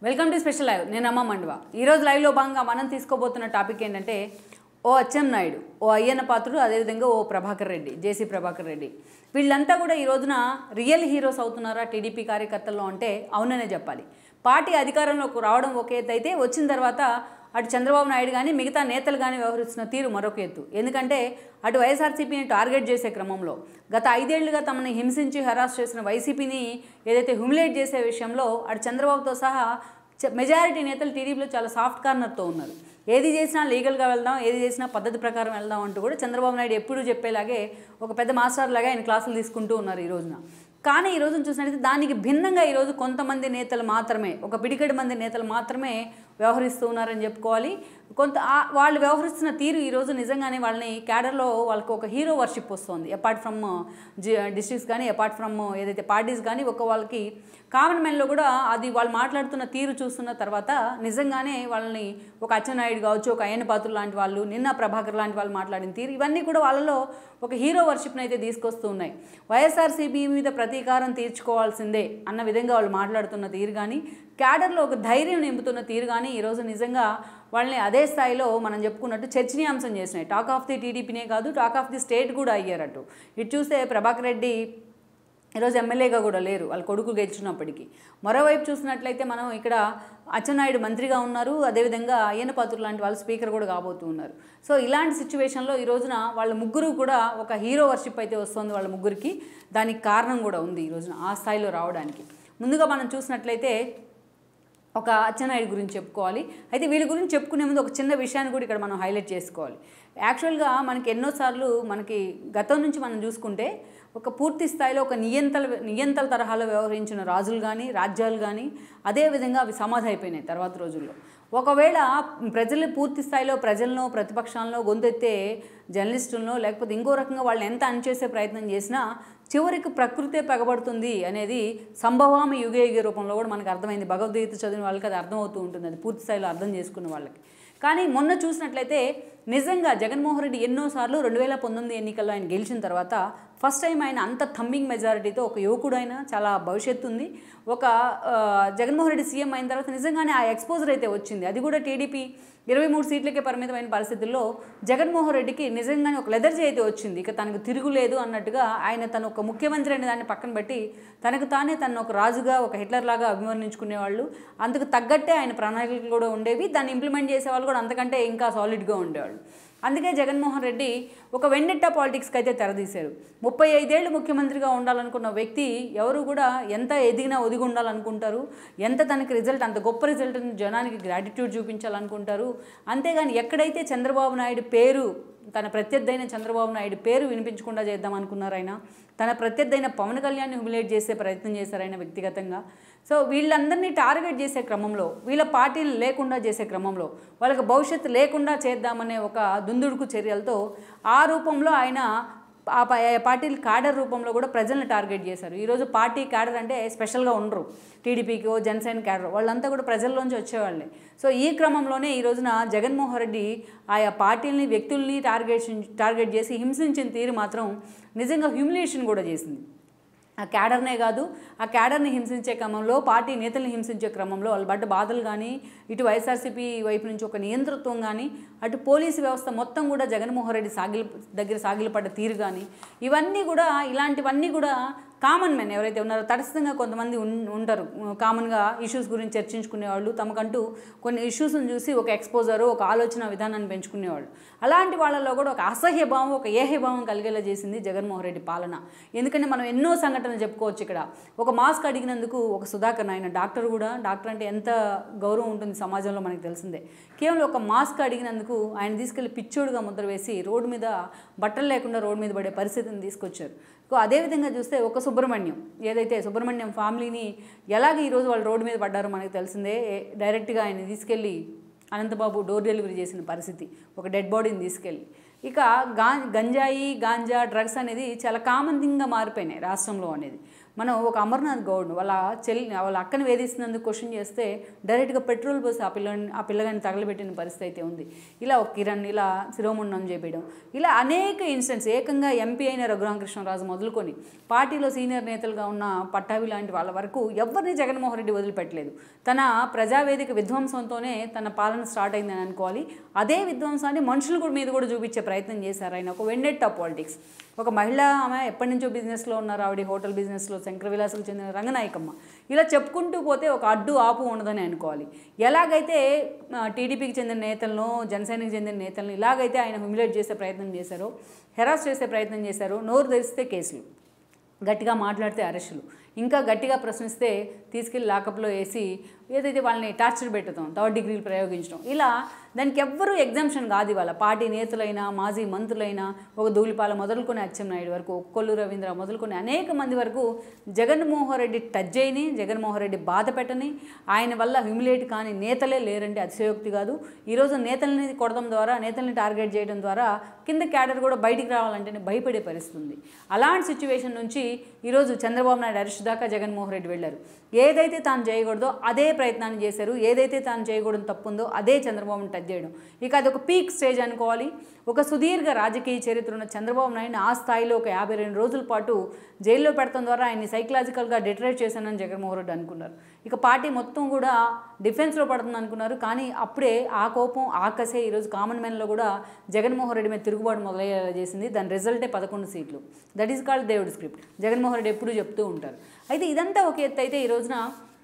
Welcome to special live నేను అమ్మ మండువా ఈరోజు లైవ్లో భాగంగా మనం తీసుకోబోతున్న టాపిక్ ఏంటంటే ఓ అచ్చెం నాయుడు ఓ అయ్యన్న పాత్రుడు అదేవిధంగా ఓ ప్రభాకర్ రెడ్డి జేసీ ప్రభాకర్ రెడ్డి వీళ్ళంతా కూడా ఈ రోజున రియల్ హీరోస్ అవుతున్నారా టీడీపీ కార్యకర్తల్లో అంటే అవుననే చెప్పాలి పార్టీ అధికారంలోకి రావడం ఒక ఎత్తు అయితే వచ్చిన తర్వాత అటు చంద్రబాబు నాయుడు కానీ మిగతా నేతలు కానీ వ్యవహరిస్తున్న తీరు మరొక ఎత్తు ఎందుకంటే అటు వైఎస్ఆర్సీపీని టార్గెట్ చేసే క్రమంలో గత ఐదేళ్లుగా తమని హింసించి హెరాస్ చేసిన వైసీపీని ఏదైతే హ్యూమిలేట్ చేసే విషయంలో అటు చంద్రబాబుతో సహా చ- మెజారిటీ నేతలు టీడీపీలో చాలా సాఫ్ట్ కార్నర్తో ఉన్నారు ఏది చేసినా లీగల్గా వెళ్దాం ఏది చేసినా పద్ధతి ప్రకారం వెళ్దాం అంటూ కూడా చంద్రబాబు నాయుడు ఎప్పుడూ చెప్పేలాగే ఒక పెద్ద మాస్టర్ లాగా ఆయన క్లాసులు తీసుకుంటూ ఉన్నారు ఈ రోజున కానీ ఈ రోజున చూసినట్లయితే దానికి భిన్నంగా ఈరోజు కొంతమంది నేతలు మాత్రమే ఒక పిడికెడు మంది నేతలు మాత్రమే వ్యవహరిస్తూ ఉన్నారని చెప్పుకోవాలి కొంత ఆ- వాళ్ళు వ్యవహరిస్తున్న తీరు ఈరోజు నిజంగానే వాళ్ళని క్యాడర్లో వాళ్ళకి ఒక హీరో వర్షిప్ వస్తుంది అపార్ట్ ఫ్రమ్ డిస్ట్రిక్ట్స్ కానీ అపార్ట్ ఫ్రమ్ ఏదైతే పార్టీస్ కానీ ఒక వాళ్ళకి కామన్ మెన్లో కూడా అది వాళ్ళు మాట్లాడుతున్న తీరు చూస్తున్న తర్వాత నిజంగానే వాళ్ళని ఒక అచ్చెన్నాయుడు కావచ్చు ఒక అయ్యన్న పాత్రులు లాంటి వాళ్ళు నిన్న ప్రభాకర్ లాంటి వాళ్ళు మాట్లాడిన తీరు ఇవన్నీ కూడా వాళ్ళలో ఒక హీరో వర్షిప్ని అయితే తీసుకొస్తూ ఉన్నాయి వైఎస్ఆర్సీపీ మీద ప్రతీకారం తీర్చుకోవాల్సిందే అన్న విధంగా వాళ్ళు మాట్లాడుతున్న తీరు కానీ క్యాడర్లో ఒక ధైర్యం నింపుతున్న తీరు కానీ ఈరోజు నిజంగా వాళ్ళని అదే స్థాయిలో మనం చెప్పుకున్నట్టు చర్చనీయాంశం చేసినాయి టాక్ ఆఫ్ ది టీడీపీనే కాదు టాక్ ఆఫ్ ది స్టేట్ కూడా అయ్యారట్టు ఇటు చూస్తే ప్రభాకర్ రెడ్డి ఈరోజు ఎమ్మెల్యేగా కూడా లేరు వాళ్ళ కొడుకు గెలిచినప్పటికీ మరోవైపు చూసినట్లయితే మనం ఇక్కడ అచ్చెన్నాయుడు మంత్రిగా ఉన్నారు అదేవిధంగా అయ్యన్న పాత్రులు లాంటి వాళ్ళు స్పీకర్ కూడా కాబోతూ ఉన్నారు సో ఇలాంటి సిచ్యువేషన్లో ఈ రోజున వాళ్ళ ముగ్గురు కూడా ఒక హీరో వర్షిప్ అయితే వస్తుంది వాళ్ళ ముగ్గురికి దానికి కారణం కూడా ఉంది ఈ రోజున ఆ స్థాయిలో రావడానికి ముందుగా మనం చూసినట్లయితే ఒక అచ్చెన్నాయుడు గురించి చెప్పుకోవాలి అయితే వీళ్ళ గురించి చెప్పుకునే ముందు ఒక చిన్న విషయాన్ని కూడా ఇక్కడ మనం హైలైట్ చేసుకోవాలి యాక్చువల్గా మనకి ఎన్నోసార్లు మనకి గతం నుంచి మనం చూసుకుంటే ఒక పూర్తి స్థాయిలో ఒక నియంతల నియంతల తరహాలో వ్యవహరించిన రాజులు కానీ రాజ్యాలు కానీ అదేవిధంగా అవి సమాధి అయిపోయినాయి తర్వాత రోజుల్లో ఒకవేళ ప్రజలు పూర్తి స్థాయిలో ప్రజలను ప్రతిపక్షాలను గొంతెత్తే జర్నలిస్టులను లేకపోతే ఇంకో రకంగా వాళ్ళని ఎంత అణిచేసే ప్రయత్నం చేసినా చివరికి ప్రకృతే పగబడుతుంది అనేది సంభవామి యుగే యుగే రూపంలో కూడా మనకు అర్థమైంది భగవద్గీత చదివిన వాళ్ళకి అది అర్థమవుతూ ఉంటుంది అది పూర్తి స్థాయిలో అర్థం చేసుకున్న వాళ్ళకి కానీ మొన్న చూసినట్లయితే నిజంగా జగన్మోహన్ రెడ్డి ఎన్నోసార్లు రెండు వేల పంతొమ్మిది ఎన్నికల్లో ఆయన గెలిచిన తర్వాత ఫస్ట్ టైం ఆయన అంత థమ్మింగ్ మెజారిటీతో ఒక యువకుడు అయినా చాలా భవిష్యత్తు ఉంది ఒక ఆ, జగన్మోహన్ రెడ్డి సీఎం అయిన తర్వాత నిజంగానే ఆ ఎక్స్పోజర్ అయితే వచ్చింది అది కూడా టీడీపీ ఇరవై మూడు సీట్లకే పరిమితమైన పరిస్థితుల్లో జగన్మోహన్ రెడ్డికి నిజంగానే ఒక లెదర్జీ అయితే వచ్చింది ఇక తనకు తిరుగులేదు అన్నట్టుగా ఆయన తను ఒక ముఖ్యమంత్రి అనే దాన్ని పక్కన పెట్టి తనకు తానే తను ఒక రాజుగా ఒక హిట్లర్ లాగా అభివర్ణించుకునేవాళ్ళు అందుకు తగ్గట్టే ఆయన ప్రణాళికలు కూడా ఉండేవి దాన్ని ఇంప్లిమెంట్ చేసేవాళ్ళు కూడా అంతకంటే ఇంకా సాలిడ్గా ఉండేవాళ్ళు అందుకే జగన్మోహన్ రెడ్డి ఒక వెండిట్ట పాలిటిక్స్కి అయితే తెరదీశారు ముప్పై ఐదేళ్ళు ముఖ్యమంత్రిగా ఉండాలనుకున్న వ్యక్తి ఎవరు కూడా ఎంత ఎదిగినా ఒదిగి ఉండాలనుకుంటారు ఎంత తనకి రిజల్ట్ అంత గొప్ప రిజల్ట్ జనానికి గ్రాటిట్యూడ్ చూపించాలనుకుంటారు అంతేగాని ఎక్కడైతే చంద్రబాబు నాయుడు పేరు తన ప్రత్యర్థి అయిన చంద్రబాబు నాయుడు పేరు వినిపించకుండా చేద్దాం అనుకున్నారు ఆయన తన ప్రత్యర్థి అయిన పవన్ కళ్యాణ్ని హ్యూమిలేట్ చేసే ప్రయత్నం చేశారు ఆయన వ్యక్తిగతంగా సో వీళ్ళందరినీ టార్గెట్ చేసే క్రమంలో వీళ్ళ పార్టీలు లేకుండా చేసే క్రమంలో వాళ్ళకి భవిష్యత్తు లేకుండా చేద్దామనే ఒక దుందుడుకు చర్యలతో ఆ రూపంలో ఆయన ఆ ప- ఆ పార్టీల క్యాడర్ రూపంలో కూడా ప్రజల్ని టార్గెట్ చేశారు ఈరోజు పార్టీ క్యాడర్ అంటే స్పెషల్గా ఉండరు టీడీపీకో జనసేన క్యాడర్ వాళ్ళంతా కూడా ప్రజల్లోంచి వచ్చేవాళ్ళే సో ఈ క్రమంలోనే ఈ రోజున జగన్మోహన్ రెడ్డి ఆయా పార్టీలని వ్యక్తుల్ని టార్గెట్ టార్గెట్ చేసి హింసించిన తీరు మాత్రం నిజంగా హ్యూమిలేషన్ కూడా చేసింది ఆ క్యాడర్నే కాదు ఆ క్యాడర్ని హింసించే క్రమంలో పార్టీ నేతల్ని హింసించే క్రమంలో వాళ్ళు పడ్డ బాధలు కానీ ఇటు వైఎస్ఆర్సీపీ వైపు నుంచి ఒక నియంతృత్వం కానీ అటు పోలీసు వ్యవస్థ మొత్తం కూడా జగన్మోహన్ రెడ్డి సాగిలి దగ్గర సాగిలపడ్డ తీరు కానీ ఇవన్నీ కూడా ఇలాంటివన్నీ కూడా కామన్ మెన్ ఎవరైతే ఉన్నారో తటస్థంగా కొంతమంది ఉన్- ఉంటారు కామన్గా ఇష్యూస్ గురించి చర్చించుకునే వాళ్ళు తమకంటూ కొన్ని ఇష్యూస్ని చూసి ఒక ఎక్స్పోజర్ ఒక ఆలోచన విధానాన్ని పెంచుకునేవాళ్ళు అలాంటి వాళ్ళలో కూడా ఒక అసహ్య భావం ఒక ఏహ్య భావం కలిగేలా చేసింది జగన్మోహన్ రెడ్డి పాలన ఎందుకంటే మనం ఎన్నో సంఘటనలు చెప్పుకోవచ్చు ఇక్కడ ఒక మాస్క్ అడిగినందుకు ఒక సుధాకర్ ఆయన డాక్టర్ కూడా డాక్టర్ అంటే ఎంత గౌరవం ఉంటుంది సమాజంలో మనకు తెలిసిందే కేవలం ఒక మాస్క్ అడిగినందుకు ఆయన తీసుకెళ్లి పిచ్చోడుగా ముద్ర వేసి రోడ్డు మీద బట్టలు లేకుండా రోడ్డు మీద పడే పరిస్థితిని తీసుకొచ్చారు ఇంకో అదేవిధంగా చూస్తే ఒక సుబ్రహ్మణ్యం ఏదైతే సుబ్రహ్మణ్యం ఫ్యామిలీని ఎలాగ ఈరోజు వాళ్ళు రోడ్డు మీద పడ్డారో మనకు తెలిసిందే ఏ- డైరెక్ట్గా ఆయన తీసుకెళ్ళి అనంతబాబు డోర్ డెలివరీ చేసిన పరిస్థితి ఒక డెడ్ బాడీని తీసుకెళ్ళి ఇక గా గంజాయి గాంజా డ్రగ్స్ అనేది చాలా కామన్ థింగ్గా మారిపోయినాయి రాష్ట్రంలో అనేది మనం ఒక అమర్నాథ్ గౌడ్ను వాళ్ళ చెల్లి వాళ్ళ అక్కని వేధిస్తున్నందుకు క్వశ్చన్ చేస్తే డైరెక్ట్గా పెట్రోల్ పోసి ఆ పిల్లని ఆ పిల్లగాని తగలబెట్టిన పరిస్థితి అయితే ఉంది ఇలా ఒక కిరణ్ ఇలా శిరోముండం చేపించడం ఇలా అనేక ఇన్సిడెంట్స్ ఏకంగా ఎంపీ అయిన రఘురామకృష్ణరాజు మొదలుకొని పార్టీలో సీనియర్ నేతలుగా ఉన్న పట్టాభి లాంటి వాళ్ళ వరకు ఎవరిని జగన్మోహన్ రెడ్డి వదిలిపెట్టలేదు తన ప్రజావేదిక విధ్వంసంతోనే తన పాలన స్టార్ట్ అయిందని అనుకోవాలి అదే విధ్వంసాన్ని మనుషుల కూడా మీద కూడా చూపించే ప్రయత్నం చేశారు ఆయన ఒక వెండెట్టా పాలిటిక్స్ ఒక మహిళ ఆమె ఎప్పటి నుంచో బిజినెస్లో ఉన్నారు ఆవిడ హోటల్ బిజినెస్లో శంకర విలాసుకు చెందిన రంగనాయకమ్మ ఇలా చెప్పుకుంటూ పోతే ఒక అడ్డు ఆపు ఉండదని అనుకోవాలి ఎలాగైతే ఆ, టీడీపీకి చెందిన నేతలను జనసేనకి చెందిన నేతలను ఇలాగైతే ఆయన హ్యూమిలేట్ చేసే ప్రయత్నం చేశారో హెరాస్ చేసే ప్రయత్నం చేశారో నోరు తెరిస్తే కేసులు గట్టిగా మాట్లాడితే అరెస్టులు ఇంకా గట్టిగా ప్రశ్నిస్తే తీసుకెళ్ళి లాకప్లో వేసి ఏదైతే వాళ్ళని టార్చర్ పెట్టడం థర్డ్ డిగ్రీలు ప్రయోగించడం ఇలా దానికి ఎవ్వరూ ఎగ్జామ్షన్ కాదు ఇవాళ పార్టీ నేతలైనా మాజీ మంత్రులైనా ఒక ధూళిపాల మొదలుకొని అచ్చెన్నాయుడు వరకు కొల్లు రవీంద్ర మొదలుకొని అనేక మంది వరకు జగన్మోహన్ రెడ్డి టచ్ చేయని జగన్మోహన్ రెడ్డి బాధ పెట్టని ఆయన వల్ల హ్యూమిలేట్ కాని నేతలే లేరంటే అతిశయోక్తి కాదు ఈరోజు నేతల్ని కొడడం ద్వారా నేతల్ని టార్గెట్ చేయడం ద్వారా కింద క్యాడర్ కూడా బయటికి రావాలంటేనే భయపడే పరిస్థితి ఉంది అలాంటి సిచ్యువేషన్ నుంచి ఈరోజు చంద్రబాబు నాయుడు అరెస్ట్ దాకా జగన్మోహన్ రెడ్డి వెళ్ళారు ఏదైతే తాను చేయకూడదో అదే ప్రయత్నాన్ని చేశారు ఏదైతే తాను చేయకూడదు తప్పుందో అదే చంద్రబాబుని టచ్ చేయడం ఇక అది ఒక పీక్ స్టేజ్ అనుకోవాలి ఒక సుదీర్ఘ రాజకీయ చరిత్ర ఉన్న చంద్రబాబు నాయుడు ఆ స్థాయిలో ఒక యాభై రెండు రోజుల పాటు జైల్లో పెడతాం ద్వారా ఆయన్ని సైకలాజికల్గా డిటరేట్ చేశానని జగన్మోహన్ రెడ్డి అనుకున్నారు ఇక పార్టీ మొత్తం కూడా డిఫెన్స్లో పడుతుంది అనుకున్నారు కానీ అప్పుడే ఆ కోపం ఆ కసే ఈరోజు కామన్ మ్యాన్లో కూడా జగన్మోహన్ రెడ్డి మీద తిరుగుబాటు మొదలయ్యేలా చేసింది దాని రిజల్టే పదకొండు సీట్లు దట్ ఈస్ కాల్డ్ దేవుడి స్క్రిప్ట్ జగన్మోహన్ రెడ్డి ఎప్పుడూ చెప్తూ ఉంటారు అయితే ఇదంతా ఒక ఎత్తు అయితే ఈ రోజున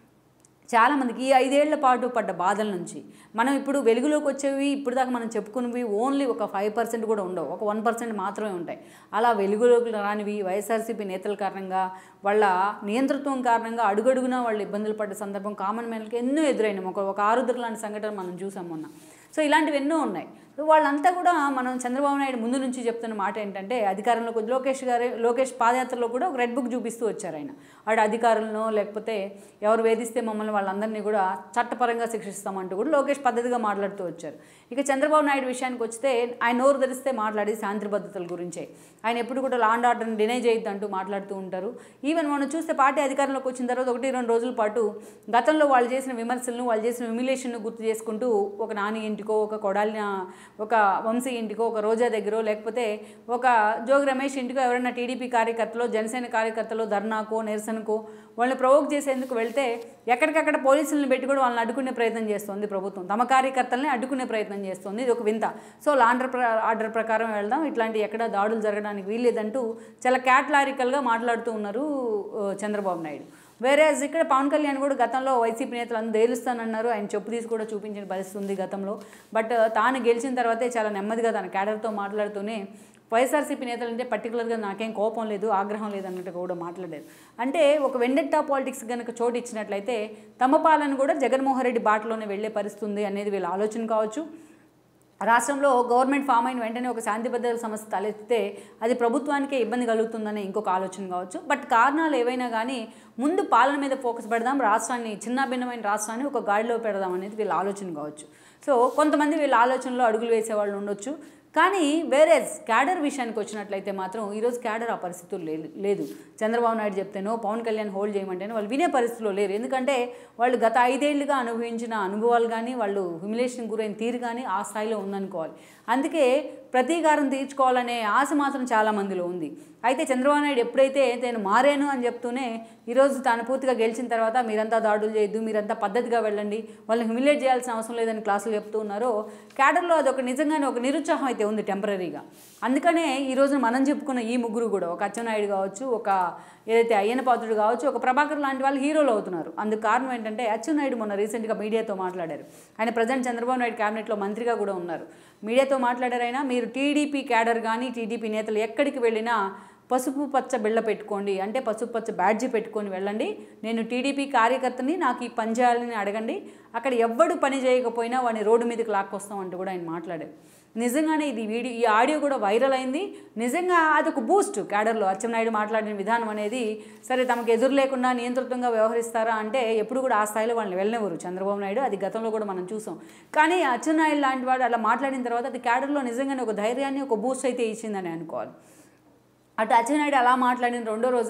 చాలామందికి ఈ ఐదేళ్ల పాటు పడ్డ బాధల నుంచి మనం ఇప్పుడు వెలుగులోకి వచ్చేవి ఇప్పుడు దాకా మనం చెప్పుకున్నవి ఓన్లీ ఒక ఫైవ్ పర్సెంట్ కూడా ఉండవు ఒక వన్ పర్సెంట్ మాత్రమే ఉంటాయి అలా వెలుగులోకి రానివి వైఎస్ఆర్సీపీ నేతల కారణంగా వాళ్ళ నియంతృత్వం కారణంగా అడుగడుగునా వాళ్ళు ఇబ్బందులు పడ్డ సందర్భం కామన్ మ్యాన్కి ఎన్నో ఎదురైనాయి ఒక ఒక ఆరుద్ర లాంటి సంఘటన మనం చూసాం మొన్న సో ఇలాంటివి ఎన్నో ఉన్నాయి సో వాళ్ళంతా కూడా మనం చంద్రబాబు నాయుడు ముందు నుంచి చెప్తున్న మాట ఏంటంటే అధికారంలోకి వచ్చి లోకేష్ గారు లోకేష్ పాదయాత్రలో కూడా ఒక రెడ్ బుక్ చూపిస్తూ వచ్చారు ఆయన ఆడ అధికారులను లేకపోతే ఎవరు వేధిస్తే మమ్మల్ని వాళ్ళందరినీ కూడా చట్టపరంగా శిక్షిస్తామంటూ కూడా లోకేష్ పద్ధతిగా మాట్లాడుతూ వచ్చారు ఇక చంద్రబాబు నాయుడు విషయానికి వస్తే ఆయన నోరు తెరిస్తే మాట్లాడేది శాంతి భద్రతల గురించే ఆయన ఎప్పుడు కూడా లా అండ్ ఆర్డర్ని డినై చేయొద్దు అంటూ మాట్లాడుతూ ఉంటారు ఈవెన్ మనం చూస్తే పార్టీ అధికారంలోకి వచ్చిన తర్వాత ఒకటి రెండు రోజుల పాటు గతంలో వాళ్ళు చేసిన విమర్శలను వాళ్ళు చేసిన హ్యూమిలేషన్ను గుర్తు చేసుకుంటూ ఒక నాని ఇంటికో ఒక కొడాలిన ఒక వంశీ ఇంటికో ఒక రోజా దగ్గర లేకపోతే ఒక జోగి రమేష్ ఇంటికో ఎవరైనా టీడీపీ కార్యకర్తలో జనసేన కార్యకర్తలో ధర్నాకో నిరసనకో వాళ్ళని ప్రవోక్ చేసేందుకు వెళ్తే ఎక్కడికక్కడ పోలీసులను పెట్టి కూడా వాళ్ళని అడ్డుకునే ప్రయత్నం చేస్తుంది ప్రభుత్వం తమ కార్యకర్తల్ని అడ్డుకునే ప్రయత్నం చేస్తుంది ఇది ఒక వింత సో లాండర్ ప్ర ఆర్డర్ ప్రకారం వెళ్దాం ఇట్లాంటి ఎక్కడ దాడులు జరగడానికి వీల్లేదంటూ చాలా క్యాట్లారికల్గా మాట్లాడుతూ ఉన్నారు ఆ, చంద్రబాబు నాయుడు వేరే ఇక్కడ పవన్ కళ్యాణ్ కూడా గతంలో వైసీపీ నేతలు అందరూ తేలుస్తానన్నారు ఆయన చెప్పు తీసి కూడా చూపించిన పరిస్థితి ఉంది గతంలో బట్ తాను గెలిచిన తర్వాతే చాలా నెమ్మదిగా తన క్యాడర్తో మాట్లాడుతూనే వైఎస్ఆర్సీపీ నేతలు అంటే పర్టికులర్గా నాకేం కోపం లేదు ఆగ్రహం లేదు అన్నట్టు కూడా మాట్లాడారు అంటే ఒక వెండెట్టా పాలిటిక్స్ కనుక చోటు ఇచ్చినట్లయితే తమ పాలన కూడా జగన్మోహన్ రెడ్డి బాటలోనే వెళ్ళే పరిస్థితి ఉంది అనేది వీళ్ళ ఆలోచన కావచ్చు రాష్ట్రంలో గవర్నమెంట్ ఫామ్ అయిన వెంటనే ఒక శాంతి భద్రతల సమస్య తలెత్తితే అది ప్రభుత్వానికే ఇబ్బంది కలుగుతుందనే ఇంకొక ఆలోచన కావచ్చు బట్ కారణాలు ఏవైనా కానీ ముందు పాలన మీద ఫోకస్ పెడదాం రాష్ట్రాన్ని చిన్న భిన్నమైన రాష్ట్రాన్ని ఒక గాడిలో పెడదాం అనేది వీళ్ళ ఆలోచన కావచ్చు సో కొంతమంది వీళ్ళ ఆలోచనలో అడుగులు వేసేవాళ్ళు ఉండొచ్చు కానీ వేరే క్యాడర్ విషయానికి వచ్చినట్లయితే మాత్రం ఈరోజు క్యాడర్ ఆ పరిస్థితులు లేదు లేదు చంద్రబాబు నాయుడు చెప్తేనో పవన్ కళ్యాణ్ హోల్డ్ చేయమంటేనో వాళ్ళు వినే పరిస్థితిలో లేరు ఎందుకంటే వాళ్ళు గత ఐదేళ్లుగా అనుభవించిన అనుభవాలు కానీ వాళ్ళు హ్యూమిలేషన్ గురైన తీరు కానీ ఆ స్థాయిలో ఉందనుకోవాలి అందుకే ప్రతీకారం తీర్చుకోవాలనే ఆశ మాత్రం చాలా మందిలో ఉంది అయితే చంద్రబాబు నాయుడు ఎప్పుడైతే నేను మారాను అని చెప్తూనే ఈరోజు తాను పూర్తిగా గెలిచిన తర్వాత మీరంతా దాడులు చేయొద్దు మీరంతా పద్ధతిగా వెళ్ళండి వాళ్ళని హ్యూమిలేట్ చేయాల్సిన అవసరం లేదని క్లాసులు చెప్తూ ఉన్నారో క్యాడర్లో అదొక నిజంగానే ఒక నిరుత్సాహం అయితే ఉంది టెంపరీగా అందుకనే ఈరోజు మనం చెప్పుకున్న ఈ ముగ్గురు కూడా ఒక అచ్చెన్నాయుడు కావచ్చు ఒక ఏదైతే అయ్యన పాత్రుడు కావచ్చు ఒక ప్రభాకర్ లాంటి వాళ్ళు హీరోలు అవుతున్నారు అందుకు కారణం ఏంటంటే అచ్చెన్నాయుడు మొన్న రీసెంట్గా మీడియాతో మాట్లాడారు ఆయన ప్రజెంట్ చంద్రబాబు నాయుడు క్యాబినెట్లో మంత్రిగా కూడా ఉన్నారు మీడియాతో మాట్లాడారు ఆయన మీరు టీడీపీ క్యాడర్ కానీ టీడీపీ నేతలు ఎక్కడికి వెళ్ళినా పసుపు పచ్చ బిళ్ళ పెట్టుకోండి అంటే పసుపు పచ్చ బ్యాడ్జి పెట్టుకొని వెళ్ళండి నేను టీడీపీ కార్యకర్తని నాకు ఈ పని చేయాలని అడగండి అక్కడ ఎవ్వడు పని చేయకపోయినా వాడిని రోడ్డు మీదకి లాక్కొస్తాం అంటూ కూడా ఆయన మాట్లాడారు నిజంగానే ఇది వీడియో ఈ ఆడియో కూడా వైరల్ అయింది నిజంగా అది ఒక బూస్ట్ క్యాడర్లో అచ్చెన్నాయుడు మాట్లాడిన విధానం అనేది సరే తమకు ఎదురు లేకుండా నియంత్రితంగా వ్యవహరిస్తారా అంటే ఎప్పుడు కూడా ఆ స్థాయిలో వాళ్ళని వెళ్ళనివ్వరు చంద్రబాబు నాయుడు అది గతంలో కూడా మనం చూసాం కానీ అచ్చెన్నాయుడు లాంటి వాడు అలా మాట్లాడిన తర్వాత అది క్యాడర్లో నిజంగానే ఒక ధైర్యాన్ని ఒక బూస్ట్ అయితే ఇచ్చిందని అనుకోవాలి అటు అచ్చెన్నాయుడు అలా మాట్లాడిన రెండో రోజే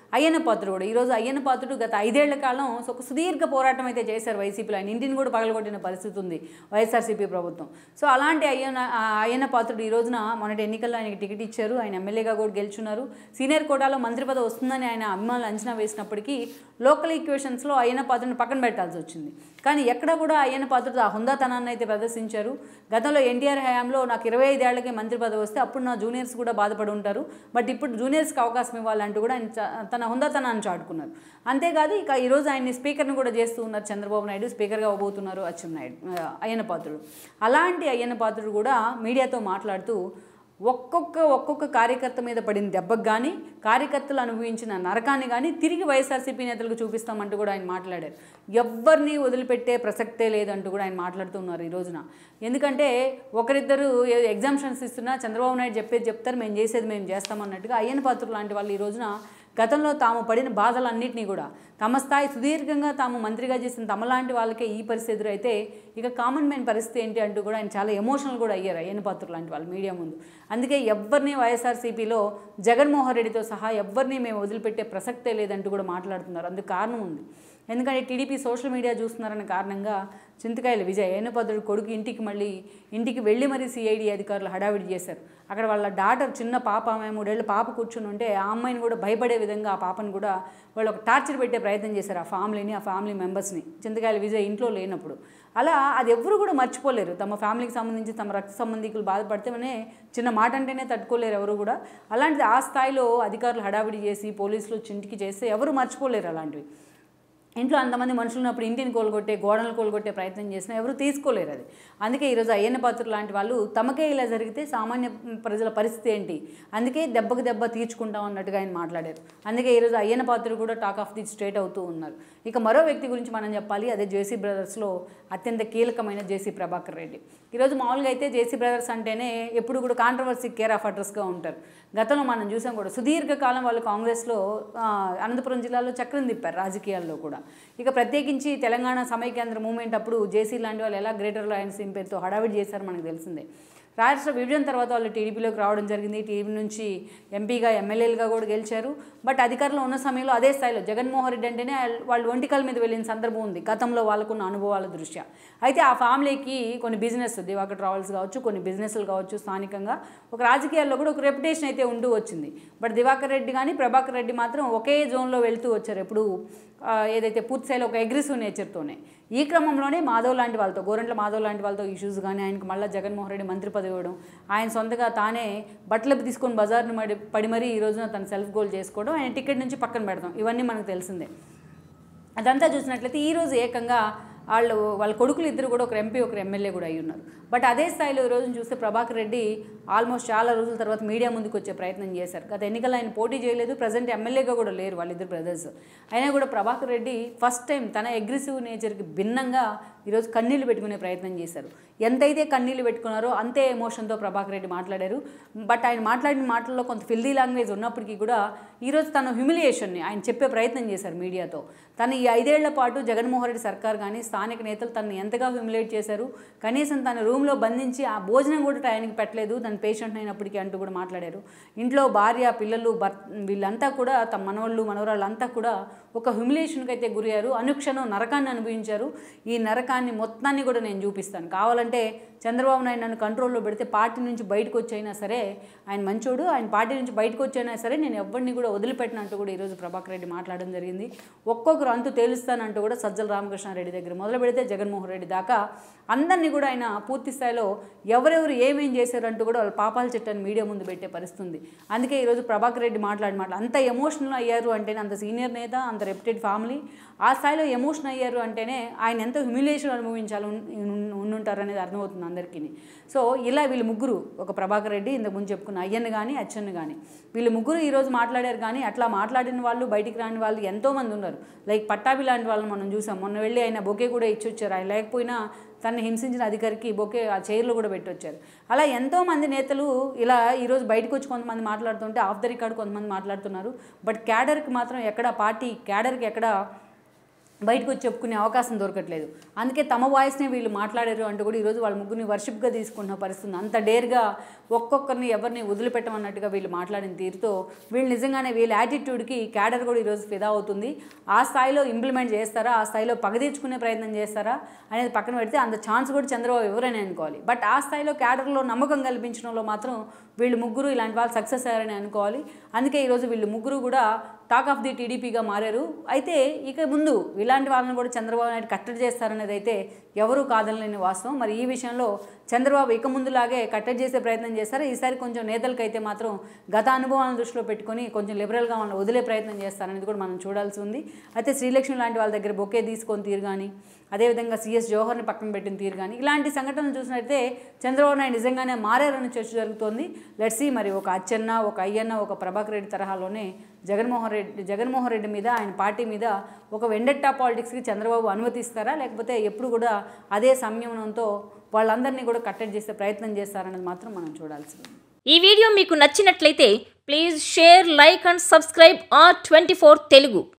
అయ్యన్న పాత్రుడు కూడా ఈరోజు అయ్యన్న పాత్రుడు గత ఐదేళ్ల కాలం ఒక సుదీర్ఘ పోరాటం అయితే చేశారు వైసీపీలో ఆయన ఇంటిని కూడా పగలగొట్టిన పరిస్థితి ఉంది వైఎస్ఆర్సీపీ ప్రభుత్వం సో అలాంటి అయ్యన్న ఆ అయ్యన్న పాత్రుడు ఈ రోజున మొన్నటి ఎన్నికల్లో ఆయనకి టికెట్ ఇచ్చారు ఆయన ఎమ్మెల్యేగా కూడా గెలుచున్నారు సీనియర్ కోటాలో మంత్రి పదవి వస్తుందని ఆయన అభిమానులు అంచనా వేసినప్పటికీ లోకల్ ఈక్వేషన్స్లో అయ్యన్న పాత్రను పక్కన పెట్టాల్సి వచ్చింది కానీ ఎక్కడ కూడా అయ్యన్న పాత్రుడు ఆ హుందాతనాన్ని అయితే ప్రదర్శించారు గతంలో ఎన్టీఆర్ హయాంలో నాకు ఇరవై ఐదేళ్లకే మంత్రి పదవి వస్తే అప్పుడు నా జూనియర్స్ కూడా బాధపడి ఉంటారు బట్ ఇప్పుడు జూనియర్స్కి అవకాశం ఇవ్వాలంటూ కూడా ఆయన చ- తన హుందాతనాన్ని చాటుకున్నారు అంతేకాదు ఇక ఈరోజు ఆయన్ని స్పీకర్ని కూడా చేస్తూ ఉన్నారు చంద్రబాబు నాయుడు స్పీకర్గా అవ్వబోతున్నారు అచ్చెన్నాయుడు ఆ, అయ్యన్న పాత్రుడు అలాంటి అయ్యన్న పాత్రుడు కూడా మీడియాతో మాట్లాడుతూ ఒక్కొక్క ఒక్కొక్క కార్యకర్త మీద పడిన దెబ్బకు కానీ కార్యకర్తలు అనుభవించిన నరకాన్ని కానీ తిరిగి వైఎస్ఆర్సీపీ నేతలకు చూపిస్తామంటూ కూడా ఆయన మాట్లాడారు ఎవ్వరిని వదిలిపెట్టే ప్రసక్తే లేదంటూ కూడా ఆయన మాట్లాడుతున్నారు ఈ రోజున ఎందుకంటే ఒకరిద్దరు ఎగ్జామ్షన్స్ ఇస్తున్నా చంద్రబాబు నాయుడు చెప్పేది చెప్తారు మేము చేసేది మేము చేస్తామన్నట్టుగా అయ్యన్న పాత్రులు లాంటి వాళ్ళు ఈ రోజున గతంలో తాము పడిన బాధలన్నింటినీ కూడా తమ స్థాయి సుదీర్ఘంగా తాము మంత్రిగా చేసిన తమలాంటి వాళ్ళకే ఈ పరిస్థితి ఎదురైతే ఇక కామన్ మ్యాన్ పరిస్థితి ఏంటి అంటూ కూడా ఆయన చాలా ఎమోషనల్ కూడా అయ్యారు అయ్యన్న పాత్రులు లాంటి వాళ్ళు మీడియా ముందు అందుకే ఎవరిని వైఎస్ఆర్సీపీలో జగన్మోహన్ రెడ్డితో సహా ఎవరిని మేము వదిలిపెట్టే ప్రసక్తే లేదంటూ కూడా మాట్లాడుతున్నారు అందుకు కారణం ఉంది ఎందుకంటే టీడీపీ సోషల్ మీడియా చూస్తున్నారన్న కారణంగా చింతకాయల విజయ్ ఏనుపదుడు కొడుకు ఇంటికి మళ్ళీ ఇంటికి వెళ్ళి మరీ సిఐడి అధికారులు హడావిడి చేశారు అక్కడ వాళ్ళ డాటర్ చిన్న పాప ఆమె మూడేళ్ళ పాప కూర్చుని ఉంటే ఆ అమ్మాయిని కూడా భయపడే విధంగా ఆ పాపను కూడా వాళ్ళు ఒక టార్చర్ పెట్టే ప్రయత్నం చేశారు ఆ ఫ్యామిలీని ఆ ఫ్యామిలీ మెంబర్స్ని చింతకాయల విజయ్ ఇంట్లో లేనప్పుడు అలా అది ఎవ్వరు కూడా మర్చిపోలేరు తమ ఫ్యామిలీకి సంబంధించి తమ రక్త సంబంధికులు బాధపడితేనే చిన్న మాట అంటేనే తట్టుకోలేరు ఎవరు కూడా అలాంటిది ఆ స్థాయిలో అధికారులు హడావిడి చేసి పోలీసులు చింటికి చేస్తే ఎవరు మర్చిపోలేరు అలాంటివి ఇంట్లో అంతమంది మనుషులు ఉన్నప్పుడు ఇంటిని కోలుగొట్టే గోడలు కోలుగొట్టే ప్రయత్నం చేసినా ఎవరు తీసుకోలేరు అది అందుకే ఈరోజు అయ్యన్న పాత్రులు లాంటి వాళ్ళు తమకే ఇలా జరిగితే సామాన్య ప్రజల పరిస్థితి ఏంటి అందుకే దెబ్బకు దెబ్బ తీర్చుకుంటాం అన్నట్టుగా ఆయన మాట్లాడారు అందుకే ఈరోజు అయ్యన్న పాత్రులు కూడా టాక్ ఆఫ్ ది స్టేట్ అవుతూ ఉన్నారు ఇక మరో వ్యక్తి గురించి మనం చెప్పాలి అదే జేసీ బ్రదర్స్లో అత్యంత కీలకమైన జేసీ ప్రభాకర్ రెడ్డి ఈరోజు మామూలుగా అయితే జేసీ బ్రదర్స్ అంటేనే ఎప్పుడు కూడా కాంట్రవర్సీ కేర్ ఆఫ్ అడ్రస్గా ఉంటారు గతంలో మనం చూసాం కూడా సుదీర్ఘకాలం వాళ్ళు కాంగ్రెస్లో ఆ, అనంతపురం జిల్లాలో చక్రం తిప్పారు రాజకీయాల్లో కూడా ఇక ప్రత్యేకించి తెలంగాణ సమైక్యాంధ్ర మూమెంట్ అప్పుడు జేసీ లాంటి వాళ్ళు ఎలా గ్రేటర్ లయన్స్ పేరుతో హడావిడి చేశారో మనకు తెలిసిందే రాష్ట్ర విభజన తర్వాత వాళ్ళు టీడీపీలోకి రావడం జరిగింది టీడీపీ నుంచి ఎంపీగా ఎమ్మెల్యేలుగా కూడా గెలిచారు బట్ అధికారంలో ఉన్న సమయంలో అదే స్థాయిలో జగన్మోహన్ రెడ్డి అంటేనే వాళ్ళు ఒంటికల మీద వెళ్ళిన సందర్భం ఉంది గతంలో వాళ్ళకున్న అనుభవాల దృష్ట్యా అయితే ఆ ఫ్యామిలీకి కొన్ని బిజినెస్ దివాకర్ ట్రావెల్స్ కావచ్చు కొన్ని బిజినెస్లు కావచ్చు స్థానికంగా ఒక రాజకీయాల్లో కూడా ఒక రెప్యుటేషన్ అయితే ఉంటూ వచ్చింది బట్ దివాకర్ రెడ్డి కానీ ప్రభాకర్ రెడ్డి మాత్రం ఒకే జోన్లో వెళ్తూ వచ్చారు ఎప్పుడు ఆ, ఏదైతే పూర్తి స్థాయిలో ఒక అగ్రెసివ్ నేచర్తోనే ఈ క్రమంలోనే మాధవ్ లాంటి వాళ్ళతో గోరంట్ల మాధవ్ లాంటి వాళ్ళతో ఇష్యూస్ కానీ ఆయనకు మళ్ళీ జగన్మోహన్ రెడ్డి మంత్రి పదవి ఇవ్వడం ఆయన సొంతగా తానే బట్టలు తీసుకొని బజార్ని మడి పడి మరీ ఈ రోజున తన సెల్ఫ్ గోల్ చేసుకోవడం ఆయన టికెట్ నుంచి పక్కన పెడతాం ఇవన్నీ మనకు తెలిసిందే అదంతా చూసినట్లయితే ఈరోజు ఏకంగా వాళ్ళు వాళ్ళ కొడుకులు ఇద్దరు కూడా ఒకరు ఎంపీ ఒకరు ఎమ్మెల్యే కూడా అయి ఉన్నారు బట్ అదే స్థాయిలో ఈ రోజున చూస్తే ప్రభాకర్ రెడ్డి ఆల్మోస్ట్ చాలా రోజుల తర్వాత మీడియా ముందుకు వచ్చే ప్రయత్నం చేశారు గత ఎన్నికల్లో ఆయన పోటీ చేయలేదు ప్రజెంట్ ఎమ్మెల్యేగా కూడా లేరు వాళ్ళిద్దరు బ్రదర్స్ అయినా కూడా ప్రభాకర్ రెడ్డి ఫస్ట్ టైం తన అగ్రెసివ్ నేచర్కి భిన్నంగా ఈరోజు కన్నీళ్లు పెట్టుకునే ప్రయత్నం చేశారు ఎంతైతే కన్నీళ్లు పెట్టుకున్నారో అంతే ఎమోషన్తో ప్రభాకర్ రెడ్డి మాట్లాడారు బట్ ఆయన మాట్లాడిన మాటల్లో కొంత ఫిల్దీ లాంగ్వేజ్ ఉన్నప్పటికీ కూడా ఈరోజు తన హ్యూమిలియేషన్ని ఆయన చెప్పే ప్రయత్నం చేశారు మీడియాతో తను ఈ ఐదేళ్ల పాటు జగన్మోహన్ రెడ్డి సర్కార్ కానీ స్థానిక నేతలు తనని ఎంతగా హ్యూమిలేట్ చేశారు కనీసం తన రూమ్లో బంధించి ఆ భోజనం కూడా టైంకి పెట్టలేదు తన పేషెంట్ అయినప్పటికీ అంటూ కూడా మాట్లాడారు ఇంట్లో భార్య పిల్లలు భర్త వీళ్ళంతా కూడా తమ మనవళ్ళు మనవరాళ్ళంతా కూడా ఒక హ్యూమిలేషన్కి అయితే గురయ్యారు అనుక్షణం నరకాన్ని అనుభవించారు ఈ నరకాన్ని మొత్తాన్ని కూడా నేను చూపిస్తాను కావాలంటే చంద్రబాబు నాయుడు నన్ను కంట్రోల్లో పెడితే పార్టీ నుంచి బయటకు వచ్చైనా సరే ఆయన మంచోడు ఆయన పార్టీ నుంచి బయటకు వచ్చైనా సరే నేను ఎవరిని కూడా వదిలిపెట్టినట్టు కూడా ఈరోజు ప్రభాకర్ రెడ్డి మాట్లాడడం జరిగింది ఒక్కొక్కరు అంతు తేలుస్తానంటూ కూడా సజ్జల రామకృష్ణారెడ్డి దగ్గర మొదలు పెడితే జగన్మోహన్ రెడ్డి దాకా అందరినీ కూడా ఆయన పూర్తి స్థాయిలో ఎవరెవరు ఏమేం చేశారంటూ కూడా వాళ్ళ పాపాల చెట్టని మీడియా ముందు పెట్టే పరిస్థితి ఉంది అందుకే ఈరోజు ప్రభాకర్ రెడ్డి మాట్లాడి మాటలు అంత ఎమోషనల్ అయ్యారు అంటేనే అంత సీనియర్ నేత అంత రెప్యుటెడ్ ఫ్యామిలీ ఆ స్థాయిలో ఎమోషన్ అయ్యారు అంటేనే ఆయన ఎంతో హ్యూమిలేషన్ అనుభవించాలి ఉన్- ఉండుంటారు అనేది అర్థమవుతుంది అందరికీ సో ఇలా వీళ్ళు ముగ్గురు ఒక ప్రభాకర్ రెడ్డి ఇంతకు ముందు చెప్పుకున్న అయ్యన్న కానీ అచ్చన్న కానీ వీళ్ళు ముగ్గురు ఈరోజు మాట్లాడారు కానీ అట్లా మాట్లాడిన వాళ్ళు బయటికి రాని వాళ్ళు ఎంతోమంది ఉన్నారు లైక్ పట్టాభి లాంటి వాళ్ళని మనం చూసాం మొన్న వెళ్ళి ఆయన బొకే కూడా ఇచ్చొచ్చారు ఆయన లేకపోయినా తనని హింసించిన అధికారికి బొకే ఆ చైర్లో కూడా పెట్టొచ్చారు అలా ఎంతోమంది నేతలు ఇలా ఈరోజు బయటకు వచ్చి కొంతమంది మాట్లాడుతుంటే ఆఫ్ ద రికార్డ్ కొంతమంది మాట్లాడుతున్నారు బట్ క్యాడర్కి మాత్రం ఎక్కడ పార్టీ క్యాడర్కి ఎక్కడ బయటకు వచ్చి చెప్పుకునే అవకాశం దొరకట్లేదు అందుకే తమ వాయిస్నే వీళ్ళు మాట్లాడారు అంటూ కూడా ఈరోజు వాళ్ళ ముగ్గురిని వర్షిప్గా తీసుకుంటున్న పరిస్థితి ఉంది. అంత డేర్గా ఒక్కొక్కరిని ఎవరిని వదిలిపెట్టమన్నట్టుగా వీళ్ళు మాట్లాడిన తీరుతో వీళ్ళు నిజంగానే వీళ్ళ యాటిట్యూడ్కి క్యాడర్ కూడా ఈరోజు ఫిదా అవుతుంది ఆ స్థాయిలో ఇంప్లిమెంట్ చేస్తారా ఆ స్థాయిలో పగదీర్చుకునే ప్రయత్నం చేస్తారా అనేది పక్కన పెడితే అంత ఛాన్స్ కూడా చంద్రబాబు ఎవరైనా అనుకోవాలి బట్ ఆ స్థాయిలో క్యాడర్లో నమ్మకం కల్పించడంలో మాత్రం వీళ్ళు ముగ్గురు ఇలాంటి వాళ్ళు సక్సెస్ అయ్యారని అనుకోవాలి అందుకే ఈరోజు వీళ్ళు ముగ్గురు కూడా టాక్ ఆఫ్ ది టీడీపీగా మారారు అయితే ఇక ముందు ఇలాంటి వాళ్ళని కూడా చంద్రబాబు నాయుడు కట్టడి చేస్తారనేది అయితే ఎవరూ కాదనలేని వాస్తవం మరి ఈ విషయంలో చంద్రబాబు ఇక ముందులాగే కట్టడి చేసే ప్రయత్నం చేస్తారు ఈసారి కొంచెం నేతలకైతే మాత్రం గత అనుభవాలను దృష్టిలో పెట్టుకొని కొంచెం లిబరల్గా వాళ్ళని వదిలే ప్రయత్నం చేస్తారనేది కూడా మనం చూడాల్సి ఉంది అయితే శ్రీలక్ష్మి లాంటి వాళ్ళ దగ్గర బొకే తీసుకొని తీరు కానీ అదేవిధంగా సిఎస్ జోహర్ని పక్కన పెట్టిన తీరు కానీ ఇలాంటి సంఘటనలు చూసినట్లయితే చంద్రబాబు నాయుడు నిజంగానే మారారని చర్చ జరుగుతోంది లెట్సీ మరి ఒక అచ్చెన్న ఒక అయ్యన్న ఒక ప్రభాకర్ రెడ్డి తరహాలోనే జగన్మోహన్ రెడ్డి జగన్మోహన్ రెడ్డి మీద ఆయన పార్టీ మీద ఒక వెండెట్టా పాలిటిక్స్కి చంద్రబాబు అనుమతిస్తారా లేకపోతే ఎప్పుడు కూడా అదే సంయమనంతో వాళ్ళందరినీ కూడా కట్టడి చేసే ప్రయత్నం చేస్తారన్నది మాత్రం మనం చూడాల్సింది ఈ వీడియో మీకు నచ్చినట్లయితే please share like and subscribe R twenty Telugu